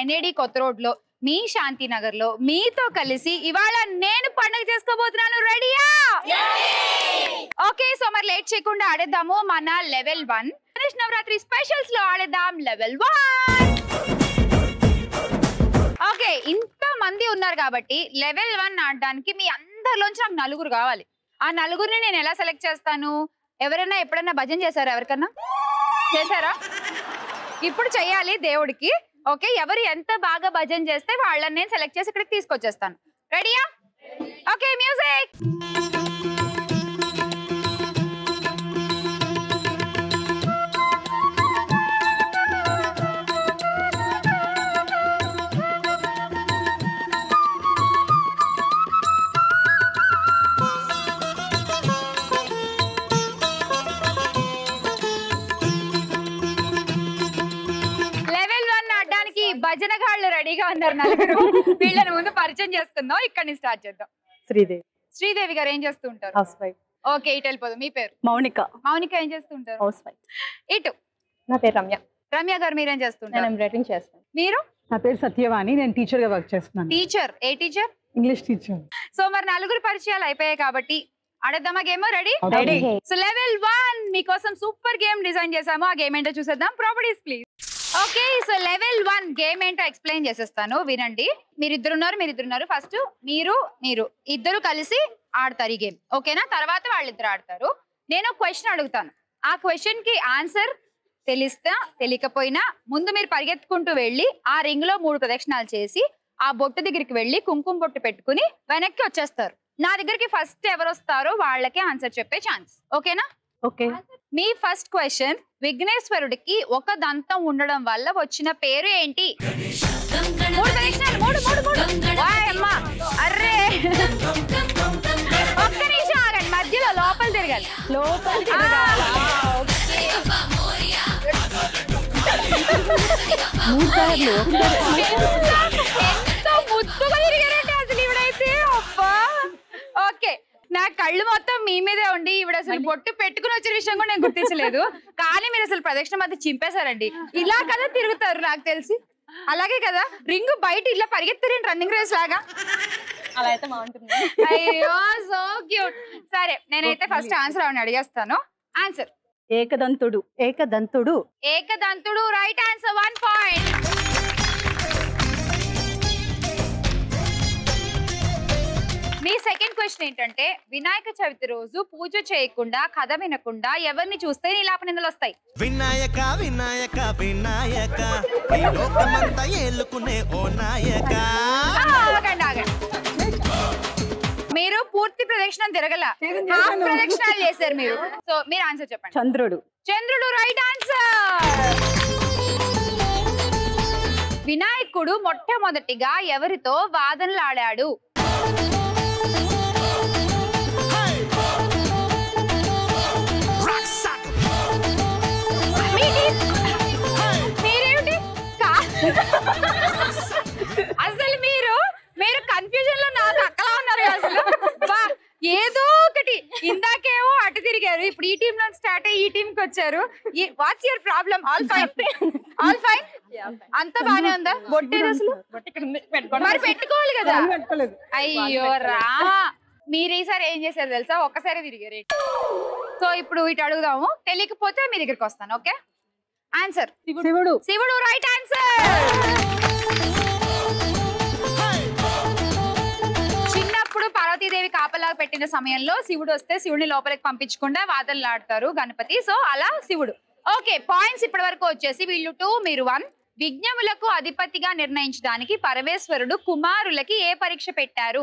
NAD కొత్త road లో మీ శాంతినగర్ లో మీతో కలిసి ఇవాళ నేను పండుగ చేసుకోబోతున్నాను రెడీయా ఓకే సో మరి లేట్ చేయకుండా ఆడేద్దాము మన level one Ganesh Navratri specials లో ఆడేద్దాం లెవెల్ వన్ ఓకే ఇంత మంది ఉన్నారు కాబట్టి లెవెల్ వన్ ఆడడానికి మీ అందరిలోంచి నాకు నలుగురు కావాలి ఆ నలుగురిని నేను ఎలా సెలెక్ట్ చేస్తాను ఎవరైనా ఎప్పుడైనా భజన చేశారా ఎవరికన్నా చేశారా ఇప్పుడు చెయ్యాలి దేవుడికి ఓకే ఎవరు ఎంత బాగా భజన చేస్తే వాళ్ళని నేను సెలెక్ట్ చేసి ఇక్కడికి తీసుకొచ్చేస్తాను రెడీయా ఓకే మ్యూజిక్ లెవెల్ వన్ ఆడడానికి భజన గాళ్ళు రెడీగా ఉన్నారు నలుగురు వీళ్ళని ముందు పరిచయం చేసుకుందాం ఇక్కడ నుంచి స్టార్ట్ చేద్దాం శ్రీదేవి శ్రీదేవి గారు ఏం చేస్తూ ఉంటారు హౌస్ వైఫ్ ఓకే ఇటు వెళ్ళిపోదాం మీ పేరు మౌనిక మౌనిక ఏం చేస్తూ ఉంటారు హౌస్ వైఫ్ ఇటు నా పేరు రమ్య రమ్య గారు మీరేం నేను చేస్తుంటారు ఎంబ్రాయిడింగ్ చేస్తాను మీరు నా పేరు సత్యవాణి నేను టీచర్ గా వర్క్ చేస్తున్నాను teacher A teacher English teacher so మరి నలుగురు పరిచయాలు అయిపోయాయి కాబట్టి ఆడేద్దామా game ready Ready. So level one మీకోసం సూపర్ గేమ్ డిజైన్ చేసాము ఆ గేమ్ ఏంటో చూసేద్దాం properties please okay so level one game ఏంటో ఎక్స్ప్లెయిన్ చేసేస్తాను వినండి మీరిద్దరు ఉన్నారు మీరిద్దరు ఉన్నారు ఫస్ట్ మీరు మీరు ఇద్దరు కలిసి ఆడతారు ఈ గేమ్ ఓకేనా తర్వాత వాళ్ళిద్దరు ఆడతారు నేను క్వశ్చన్ అడుగుతాను ఆ క్వశ్చన్ కి ఆన్సర్ తెలిస్తా తెలియకపోయినా ముందు మీరు పరిగెత్తుకుంటూ వెళ్ళి ఆ రింగ్ లో మూడు ప్రదక్షిణాలు చేసి ఆ బొట్టు దగ్గరికి వెళ్ళి కుంకుమ బొట్టు పెట్టుకుని వెనక్కి వచ్చేస్తారు నా దగ్గరికి ఫస్ట్ ఎవరు వస్తారో వాళ్ళకే ఆన్సర్ చెప్పే ఛాన్స్ ఓకేనా ఓకే మీ ఫస్ట్ క్వశ్చన్ విఘ్నేశ్వరుడికి ఒక దంతం ఉండడం వల్ల వచ్చిన పేరు ఏంటి మూడు ప్రదక్షిణాలు, మూడు, మూడు, మూడు. వాయ్ అమ్మా, అర్రే ఒక్క నిమిషం ఆగండి మధ్యలో లోపల తిరగాలి లోపలికి ఆ, ఓకే. మూడు సార్లు ఎంత ఎంత ముద్దుగా తిరిగారంటే అసలు ఇవిడైతే అబ్బా ఓకే నా కళ్ళు మొత్తం మీ మీదే ఉండి ఇవిడ అసలు బొట్టు పెట్టుకుని వచ్చిన విషయం కూడా నేను గుర్తించలేదు కానీ మీరు అసలు ప్రదక్షిణ మధ్య చింపేశారండి ఇలా కదా తిరుగుతారు నాకు తెలిసి అలాగే కదా రింగ్ బయట ఇలా పరిగెత్తారు రన్నింగ్ రేస్ లాగా అలా అయితే బాగుంటుంది అయ్యో సో క్యూట్ సరే నేనైతే ఫస్ట్ ఆన్సర్ అవును అడిగేస్తాను ఆన్సర్ ఏకదంతుడు ఏకదంతుడు ఏకదంతుడు రైట్ ఆన్సర్ వన్ పాయింట్ మీ సెకండ్ క్వశ్చన్ ఏంటంటే వినాయక చవితి రోజు పూజ చేయకుండా కథ వినకుండా ఎవరిని చూస్తే నీలాపనిందలు వస్తాయి వినాయక వినాయక వినాయక ఈ లోకమంతా ఏలుకునే ఓ నాయక ఆ, ఆగండి ఆగండి మీరు పూర్తి ప్రదక్షిణం తిరగల నేను హాఫ్ చేశాను. ప్రదక్షిణాలు చేశారు మీరు సో మీరు ఆన్సర్ చెప్పండి చంద్రుడు చంద్రుడు రైట్ ఆన్సర్ వినాయకుడు మొట్టమొదటిగా ఎవరితో వాదనలాడాడు మీది- మీరేమిటి కా- అసలు మీరు మీరు కన్ఫ్యూజన్ లో నాకు అక్కలా ఉన్నారు కదా అసలు బా, ఏదో ఒకటి ఇందాకేమో అటు తిరిగారు ఇప్పుడు ఈ టీమ్ లో స్టార్ట్ అయ్యి ఈ టీమ్ కి వచ్చారు what's your problem all fine all fine అంత బానే ఉందా బొట్టేది అసలు మరి పెట్టుకోవాలి కదా పెట్టుకోలేదు అయ్యో రా మీరు ఈసారి ఏం చేశారు తెలుసా ఒక్కసారి తిరిగారు సో ఇప్పుడు ఇటు అడుగుదాము తెలియకపోతే మీ దగ్గరికి వస్తాను ఓకే ఆన్సర్ శివుడు శివుడు రైట్ ఆన్సర్ చిన్నప్పుడు పార్వతీదేవి కాపలా పెట్టిన సమయంలో శివుడు వస్తే శివుడిని లోపలికి పంపించకుండా వాదనలాడతారు గణపతి సో అలా శివుడు ఓకే పాయింట్స్ ఇప్పటి వరకు వచ్చేసి వీళ్ళు టూ మీరు వన్ విజ్ఞములకు అధిపతిగా నిర్ణయించడానికి పరమేశ్వరుడు కుమారులకి ఏ పరీక్ష పెట్టారు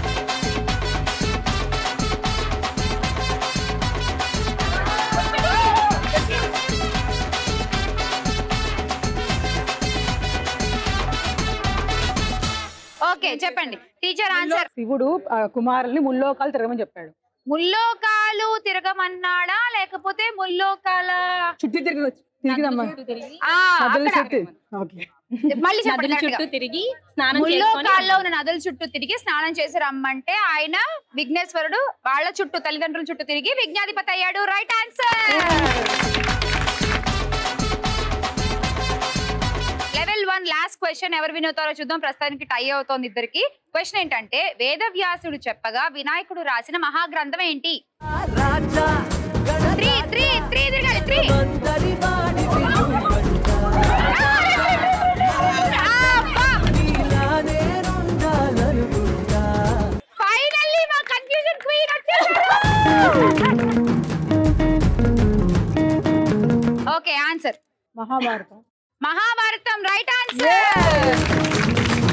ఓకే చెప్పండి టీచర్ ఆన్సర్ శివుడు ఆ, కుమారుల్ని ముల్లోకాలు తిరగమని చెప్పాడు ముల్లోకాలు తిరగమన్నాడా లేకపోతే ముల్లోకాల చుట్టూ తిరిగి తిరిగిదమ్మా ఆ, నదుల అక్కడ. చుట్టూ ఓకే మళ్ళీ చెప్పండి నదుల correct గా. చుట్టూ తిరిగి స్నానం ముల్లోకాల్లో ఉన్న నదుల చుట్టూ తిరిగి స్నానం చేసి రమ్మంటే ఆయన విఘ్నేశ్వరుడు వాళ్ళ చుట్టూ తల్లిదండ్రుల చుట్టూ తిరిగి విజ్ఞాధిపతి అయ్యాడు right answer level level one last question ఎవరు వినవుతారో చూద్దాం ప్రస్తుతానికి టై అవుతోంది ఇద్దరికి క్వశ్చన్ ఏంటంటే వేదవ్యాసుడు చెప్పగా వినాయకుడు రాసిన మహాగ్రంథం ఏంటి త్రీ త్రీ త్రీ తిరగాలి త్రీ ఫైనల్లీ మా confusion queen okay answer Mahabharatam Mahabharatam right answer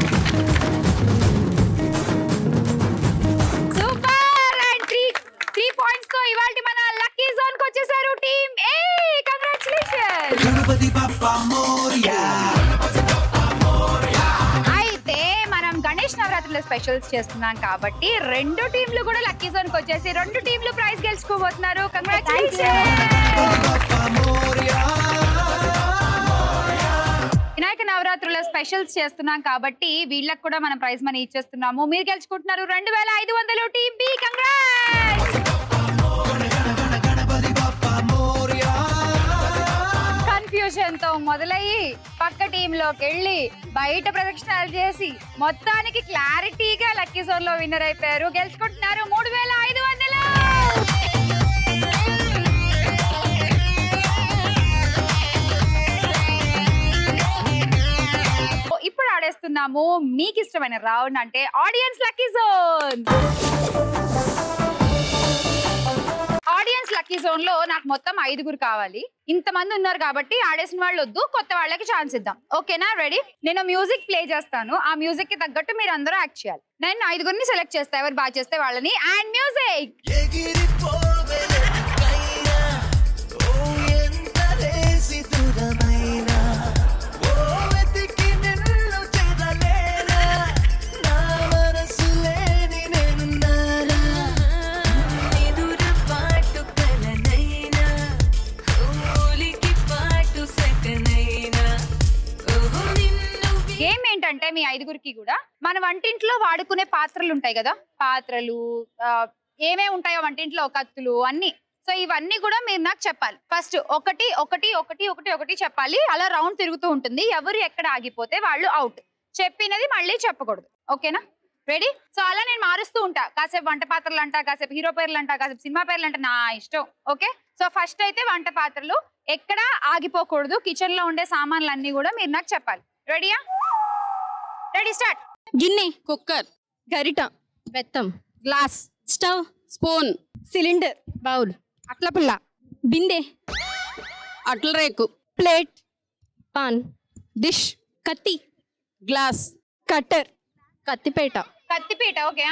super and three three points తో ఇవాళ మన లక్కీ జోన్ కి వచ్చేసారు team A congratulation Ganapati Bappa Morya అయితే మనం గణేష్ నవరాత్రుల స్పెషల్స్ చేస్తున్నాం కాబట్టి రెండు టీంలు కూడా లక్కీ జోన్ కి వచ్చేసి రెండు టీంలు ప్రైజ్ గెలుచుకోబోతున్నారు కంగ్రాచులేషన్ వినాయక నవరాత్రుల స్పెషల్స్ చేస్తున్నాం కాబట్టి వీళ్ళకి కూడా మనం ప్రైజ్ మనీ ఇచ్చేస్తున్నాము మీరు గెలుచుకుంటున్నారు రెండు వేల ఐదు వందలు టీమ్ బి కంగ్రాట్స్ కన్ఫ్యూజన్ తో మొదలయ్యి పక్క టీమ్ లోకి వెళ్ళి బయట ప్రదక్షిణాలు చేసి మొత్తానికి క్లారిటీగా లక్కీ జోన్ లో విన్నర్ అయిపోయారు గెలుచుకుంటున్నారు మూడు వేల ఐదు వందలు ఇప్పుడు ఆడేస్తున్నాము మీకు ఇష్టమైన రౌండ్ అంటే audience lucky zone audience lucky zone లో నాకు మొత్తం ఐదుగురు కావాలి ఇంతమంది ఉన్నారు కాబట్టి ఆడేసిన వాళ్ళు వద్దు కొత్త వాళ్ళకి ఛాన్స్ ఇద్దాం ఓకేనా రెడీ నేను మ్యూజిక్ ప్లే చేస్తాను ఆ మ్యూజిక్ కి తగ్గట్టు మీరు అందరూ యాక్ట్ చేయాలి నేను ఐదుగురిని సెలెక్ట్ చేస్తా ఎవరు బాగా చేస్తే వాళ్ళని అండ్ మ్యూజిక్ ఎగిరిపోవెలకైనా ఓ ఎంత లేసి దూరమైనా ఓ వెతికి నిన్ను చేరలేనా నా మనసు లేని నేనున్నానా ఎదుర పాటు కలనైనా ఊలికి పాటు సకనైనా ఓహో నిన్ను గేమ్ ఏంటంటే మీ ఐదుగురికి కూడా మన వంటింట్లో వాడుకునే పాత్రలు ఉంటాయి కదా పాత్రలు ఆ, ఏమేమి ఉంటాయో వంటింట్లో కత్తులు అన్ని సో ఇవన్నీ కూడా మీరు నాకు చెప్పాలి ఫస్ట్ ఒకటి ఒకటి ఒకటి ఒకటి ఒకటి చెప్పాలి అలా రౌండ్ తిరుగుతూ ఉంటుంది ఎవరు ఎక్కడ ఆగిపోతే వాళ్ళు అవుట్ చెప్పినది మళ్ళీ చెప్పకూడదు ఓకేనా రెడీ సో అలా నేను మారుస్తూ ఉంటా కాసేపు వంట పాత్రలు అంటా కాసేపు హీరో పేర్లు అంటా కాసేపు సినిమా పేర్లు అంటా నా ఇష్టం ఓకే సో ఫస్ట్ అయితే వంట పాత్రలు ఎక్కడ ఆగిపోకూడదు కిచెన్ లో ఉండే సామాన్లు అన్ని కూడా మీరు నాకు చెప్పాలి రెడీయా రెడీ స్టార్ట్ గిన్నె కుక్కర్ గరిట బెత్తం glass stove spoon cylinder bowl అట్ల పుల్ల బిందె అట్ల రేకు ప్లేట్ పాన్ డిష్ కత్తి గ్లాస్ కట్టర్ కత్తిపేట కత్తిపీట ఓకే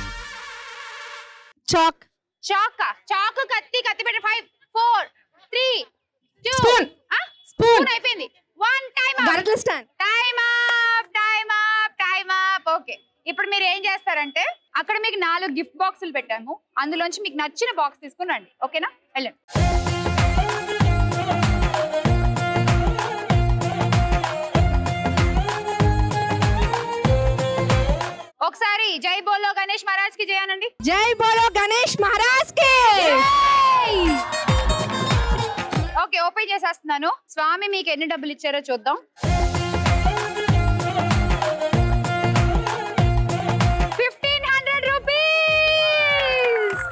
చాక్ చాక్ చాకు కత్తి కత్తి పెట్ట five four three two Spoon. Spoon అయిపోయింది వన్ టైమ్ గరిటల stand time up time up time up okay ఇప్పుడు మీరు ఏం చేస్తారంటే అక్కడ మీకు నాలుగు గిఫ్ట్ బాక్సులు పెట్టాము అందులోంచి మీకు నచ్చిన బాక్స్ తీసుకుని రండి ఓకేనా వెళ్ళండి ఒకసారి జై బోలో గణేష్ మహారాజ్ కి జయానండి జై బోలో గణేష్ మహారాజ్ కి ఓకే ఓపెన్ చేసేస్తున్నాను స్వామి మీకు ఎన్ని డబ్బులు ఇచ్చారో చూద్దాం ఫిఫ్టీన్ హండ్రెడ్ రూపీస్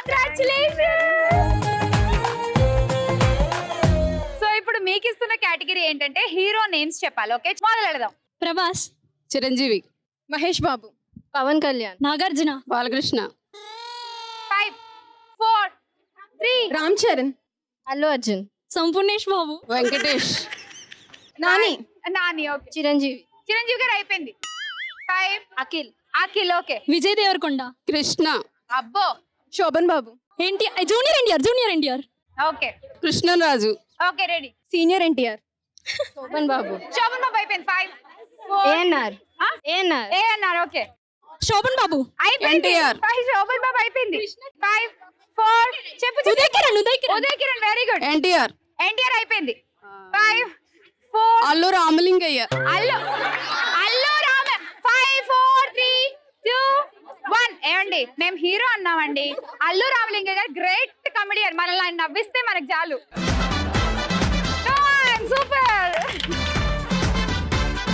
సో ఇప్పుడు మీకు ఇస్తున్న కేటగిరీ ఏంటంటే హీరో నేమ్స్ చెప్పాలి ఓకే మొదలు పెడదాం Prabhas Chiranjeevi Mahesh Babu Pawan Kalyan Nagarjuna Balakrishna five four three Ram Charan Allu Arjun Sampoornesh Babu Venkatesh Nani Nani okay Chiranjeevi Chiranjeevi garu అయిపోయింది ఫైవ్ అఖిల్ అఖిల్ ఓకే విజయ్ దేవరకొండ కృష్ణ అబ్బో శోభన్ బాబు ఏంటి junior NTR junior NTR okay Krishnaraju okay ready senior NTR Sobhan Babu Sobhan Babu అయిపోయింది ఫైవ్ ఫోర్ ఏఎన్ఆర్ ఏఎన్ఆర్ ఏ అన్నారు ఓకే శోభన్ బాబు అయిపోయింది NTR. ఫైవ్ శోభన్ బాబు అయిపోయింది ఫైవ్ ఫోర్ చెప్పు చెప్పు. ఉదయ్ కిరణ్ ఉదయ్ కిరణ్ ఉదయ్ కిరణ్ వెరీ గుడ్ ఎన్టీఆర్ ఎన్టీఆర్ అయిపోయింది five four Allu Ramalingaiah Allu Allu Rama five four three two one ఏమండి మేము హీరో అన్నామండి అల్లు రామలింగ గారు గ్రేట్ కమెడియన్ మనల్ని ఆయన నవ్విస్తే మనకు చాలు సూపర్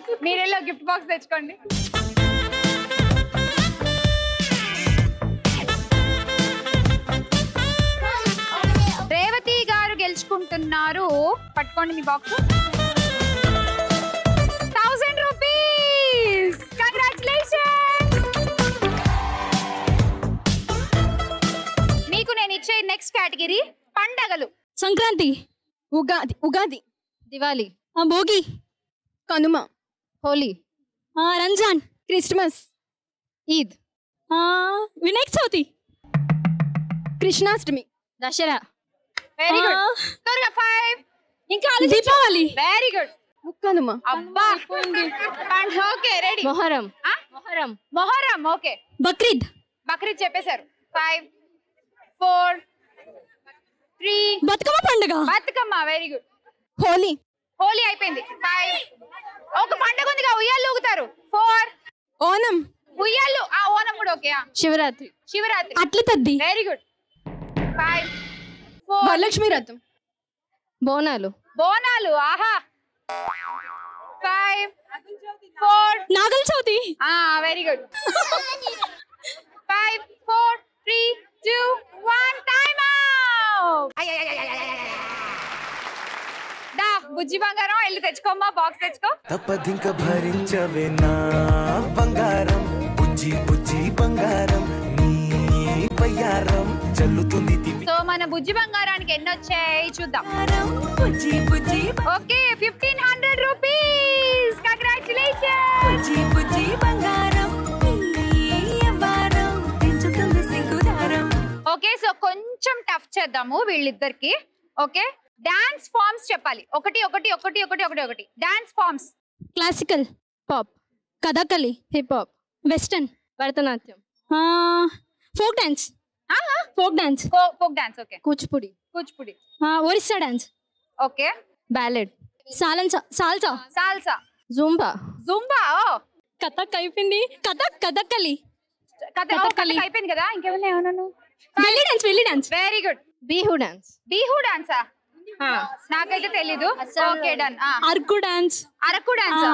మీరెళ్ళో గిఫ్ట్ బాక్స్ తెచ్చుకోండి రేవతి గారు గెలుచుకుంటున్నారు పట్టుకోండి మీ బాక్స్ థౌసండ్ రూపీస్ కంగ్రాచులేషన్ మీకు నేను ఇచ్చే నెక్స్ట్ కేటగిరీ పండగలు సంక్రాంతి ఉగాది ఉగాది దివాలి ఆ, భోగి కనుమ హోలీ ఆ, రంజాన్ క్రిస్మస్ ఈద్ ఆ, వినాయక చవితి కృష్ణాష్టమి దసరా వెరీ గుడ్ ఆ. త్వరగా ఫైవ్ ఇంకా దీపావళి వెరీ గుడ్ ముక్కనుమ అబ్బా okay ready Muharram Muharram Muharram okay Bakrid Bakrid చెప్పేశారు ఫైవ్ ఫోర్ త్రీ బతుకమ్మ పండుగ బతుకమ్మ వెరీ గుడ్ హోలీ హోలీ అయిపోయింది ఫైవ్ ఒక పండుగ ఉందిగా ఉయ్యాలు ఊగుతారు ఫోర్ ఓనం ఉయ్యాలు ఆ ఓనం కూడా okay Shivaratri Shivaratri Atla Taddi very good five four Varalakshmi రథం బోనాలు బోనాలు ఆహా ఫైవ్ ఫోర్ నాగల చవితి ఆ very good five four three two one time దా బుజ్జి బంగారం వెళ్ళి తెచ్చుకోమ్మా బాక్స్ తెచ్చుకో తప్పదింక భరించవే నా బంగారం బుజ్జి బుజ్జి బంగారం నీ పయ్యారం చల్లుతుంది తిప్పి సో మన బుజ్జి బంగారానికి ఎన్ని వచ్చాయి చూద్దాం బుజ్జి బుజ్జి okay fifteen hundred rupees congratulation బుజ్జి బుజ్జి బంగారం నీ అవ్వారం పెంచుతుంది సింగుదారం ఓకే సో కొంచెం టఫ్ చేద్దాము వీళ్ళిద్దరికి ఓకే డాన్స్ ఫార్మ్స్ చెప్పాలి ఒకటి ఒకటి ఒకటి ఒకటి ఒకటి ఒకటి dance forms classical pop Kathakali hip hop western Bharatanatyam folk dance folk dance folk dance okay Kuchipudi Kuchipudi Orissa dance okay ballet సాలన్సా సాల్సా సాల్సా జూంబా జుంబా ఓ కథక్ అయిపోయింది కథక్ కథకళి కథ ఓ, కథకళి. కథక్ అయిపోయింది కదా ఇంకేమన్నా ఏమన్నాను వెళ్ళి డాన్స్ వెళ్ళి dance very good Bihu dance Bihu డాన్సా నాకైతే తెలీదు okay done Araku dance Araku డాన్సా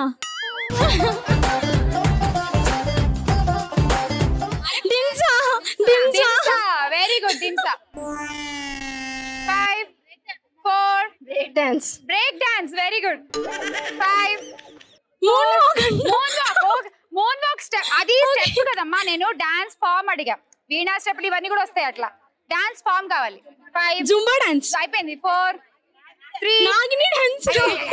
Dhimsa Dhimsa Dhimsa very good Dhimsa five four break dance break dance very good five moon moon walk moon walk step అది స్టెప్ కదమ్మా నేను డాన్స్ ఫామ్ అడిగా వీణా స్టెప్లు ఇవన్నీ కూడా వస్తాయి అట్లా డాన్స్ ఫామ్ కావాలి ఫైవ్ జుంబా డాన్స్ అయిపోయింది ఫోర్ త్రీ నాగిని డాన్స్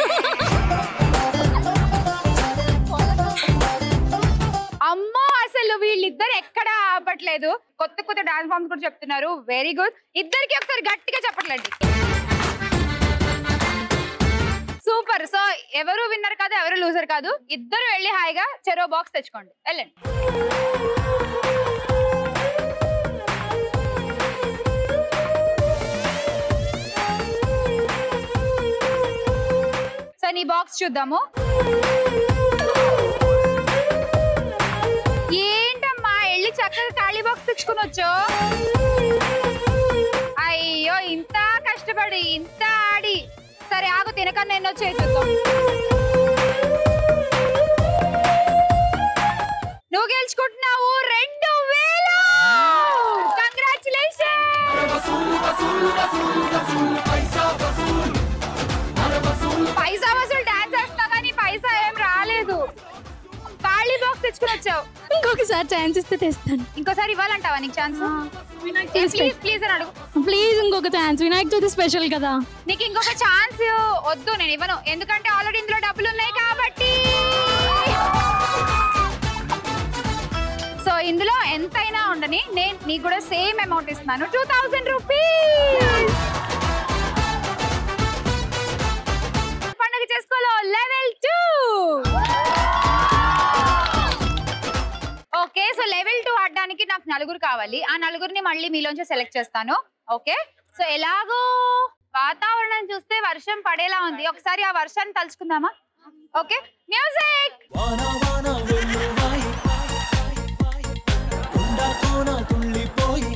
అమ్మో అసలు వీళ్ళిద్దరు ఎక్కడ ఆపట్లేదు కొత్త కొత్త డాన్స్ ఫామ్స్ కూడా చెప్తున్నారు వెరీ గుడ్ ఇద్దరికి ఒకసారి గట్టిగా చెప్పట్లండి సూపర్ సో ఎవరు విన్నర్ కాదు ఎవరు లూజర్ కాదు ఇద్దరు వెళ్ళి హాయిగా చెరో బాక్స్ తెచ్చుకోండి వెళ్ళండి సో నీ బాక్స్ చూద్దాము ఏంటమ్మా వెళ్ళి చక్కగా ఖాళీ బాక్స్ తెచ్చుకునొచ్చు అయ్యో ఇంత కష్టపడి ఇంత ఆడి సరే ఆగు తినకన్నా ఎన్నో చూద్దాం నువ్వు గెలుచుకుంటున్నావు రెండు వేలు కంగ్రాచులేషన్ పైసా వసూలు డాన్స్ వేస్తున్నా కానీ పైసా ఏం రాలేదు ఖాళీ బాక్స్ తెచ్చుకుని వచ్చావు ఇంకొకసారి ఛాన్స్ ఇస్తే తెస్తాను ఇంకోసారి ఇవ్వాలంటావా నీకు ఛాన్స్ ప్లీజ్ ప్లీజ్ అని అడుగు ప్లీజ్ ఇంకొక ఛాన్స్ వినాయక చవితి స్పెషల్ కదా నీకు ఇంకొక ఛాన్స్ వద్దు నేను ఇవ్వను ఎందుకంటే ఆల్రెడీ ఇందులో డబ్బులు ఉన్నాయి కాబట్టి సో ఇందులో ఎంతైనా ఉండని నేను నీకు కూడా సేమ్ అమౌంట్ ఇస్తున్నాను టూ థౌజండ్ రూపీస్ పండుగ చేసుకోలో level two okay so level two ఆడడానికి నాకు నలుగురు కావాలి ఆ నలుగురిని మళ్ళీ మీలోంచి సెలెక్ట్ చేస్తాను ఓకే సో ఎలాగో వాతావరణం చూస్తే వర్షం పడేలా ఉంది ఒకసారి ఆ వర్షాన్ని తలుచుకుందామా ఓకే మ్యూజిక్ వాన వాన వెల్లువాయి కొండ కోన తుళ్ళిపోయి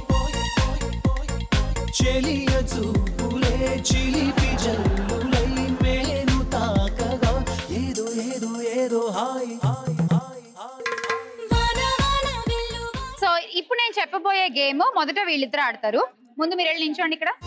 చెలియ చూపులే చిలిపి జల్లులై మేను తాకగా ఏదో ఏదో ఏదో హా చెప్పబోయే గేమ్ మొదట వీళ్ళిద్దరు ఆడతారు ముందు మీరు వెళ్ళి నించోండి ఇక్కడ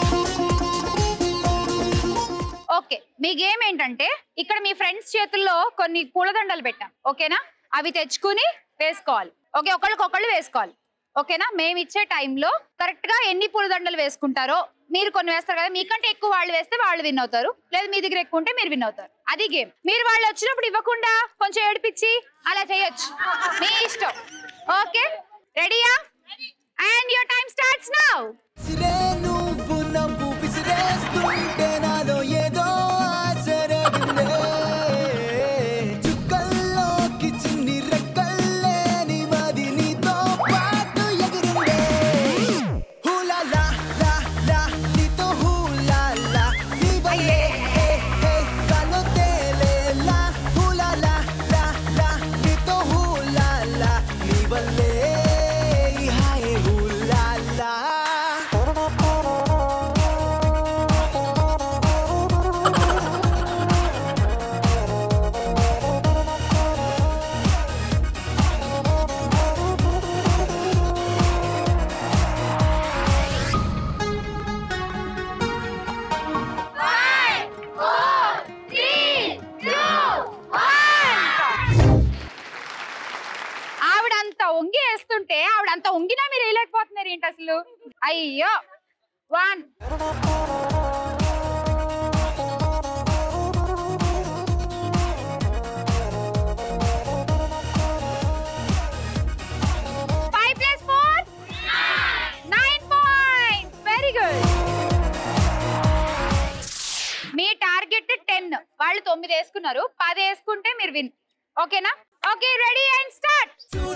ఓకే మీ గేమ్ ఏంటంటే ఇక్కడ మీ ఫ్రెండ్స్ చేతుల్లో కొన్ని పూలదండలు పెట్టాం ఓకేనా అవి తెచ్చుకుని వేసుకోవాలి ఓకే ఒకళ్ళకొకళ్ళు వేసుకోవాలి ఓకేనా మేము ఇచ్చే టైంలో కరెక్ట్ గా ఎన్ని పూలదండలు వేసుకుంటారో మీరు కొన్ని వేస్తారు కదా మీకంటే ఎక్కువ వాళ్ళు వేస్తే వాళ్ళు విన్ అవుతారు లేదా మీ దగ్గర ఎక్కువ ఉంటే మీరు విన్ అవుతారు అది గేమ్ మీరు వాళ్ళు వచ్చినప్పుడు ఇవ్వకుండా కొంచెం ఏడిపించి అలా చేయొచ్చు మీ ఇష్టం ఓకే రెడీయా and your time starts now విసిరే నువ్వు నవ్వు విసిరేస్తుంటే నాలో ఏదో ఆశరగిందే చుక్కల్లోకి చిన్ని రెక్కల్లేని మది నీతో పాటు ఎగిరిందే హూలా లా లా లా నీతో హూలా లా నీ వల్లే హే హే గాల్లో తేలేలా హూలా లా లా లా నీతో హూలా లా నీ వల్లే ఈ హాయే హూలా లా ఆవిడంత వంగి వేస్తుంటే ఆవిడంత వంగినా మీరు వేయలేకపోతున్నారు ఏంటి అసలు అయ్యో one five plus four nine point very good మీ టార్గెట్ టెన్ వాళ్ళు తొమ్మిది వేసుకున్నారు పది వేసుకుంటే మీరు విన్ ఓకేనా ఓకే రెడీ అండ్ స్టార్ట్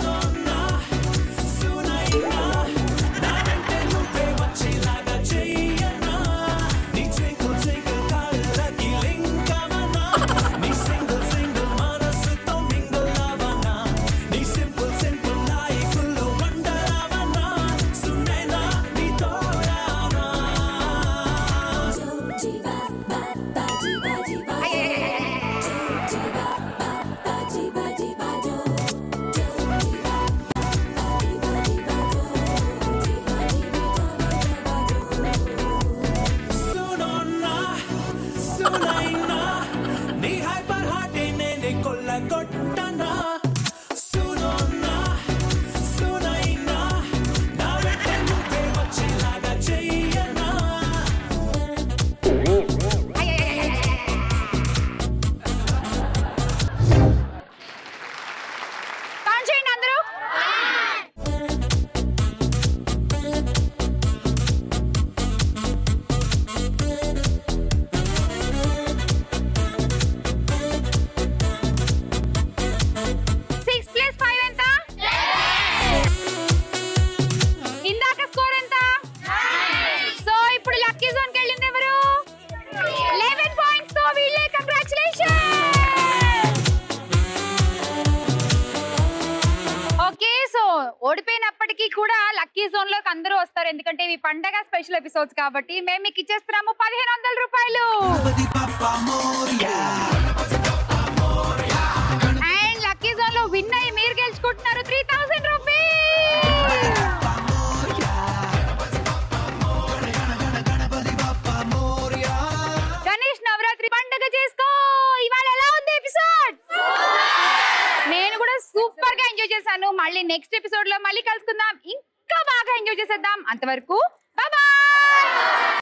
సునోన్నా సునైనా నీ హైపర్ హార్ట్ నేనే కొల్లగొట్టనా సునోన్నా సునైనా నా వెంట నువ్వే వచ్చేలాగా చెయ్యనా కౌంట్ చేయండి అందరూ సిక్స్ ప్లస్ ఫైవ్ ఎంత ఇందాక స్కోర్ ఎంత సో ఇప్పుడు లక్కీ జోన్ కి వెళ్ళింది ఎవరు లెవెన్ పాయింట్స్ తో వీళ్ళే కంగ్రాచులేషన్ ఓకే సో ఓడిపోయినప్పటికీ కూడా లక్కీ జోన్ లోకి అందరూ వస్తారు ఎందుకంటే ఇవి పండగ స్పెషల్ ఎపిసోడ్స్ కాబట్టి మేము మీకు ఇచ్చేస్తున్నాము పదిహేను వందల రూపాయలు అండ్ లక్కీ జోన్ లో విన్ అయ్యి మీరు గెలుచుకుంటున్నారు three thousand rupees Ganesh Navratri పండుగ చేసుకో ఇవాళ ఎలా ఉంది ఎపిసోడ్ నేను కూడా సూపర్ గా ఎంజాయ్ చేశాను మళ్ళీ నెక్స్ట్ ఎపిసోడ్ లో మళ్ళీ కలుసుకుందాం ఇంకా బాగా ఎంజాయ్ చేసేద్దాం అంతవరకు బాయ్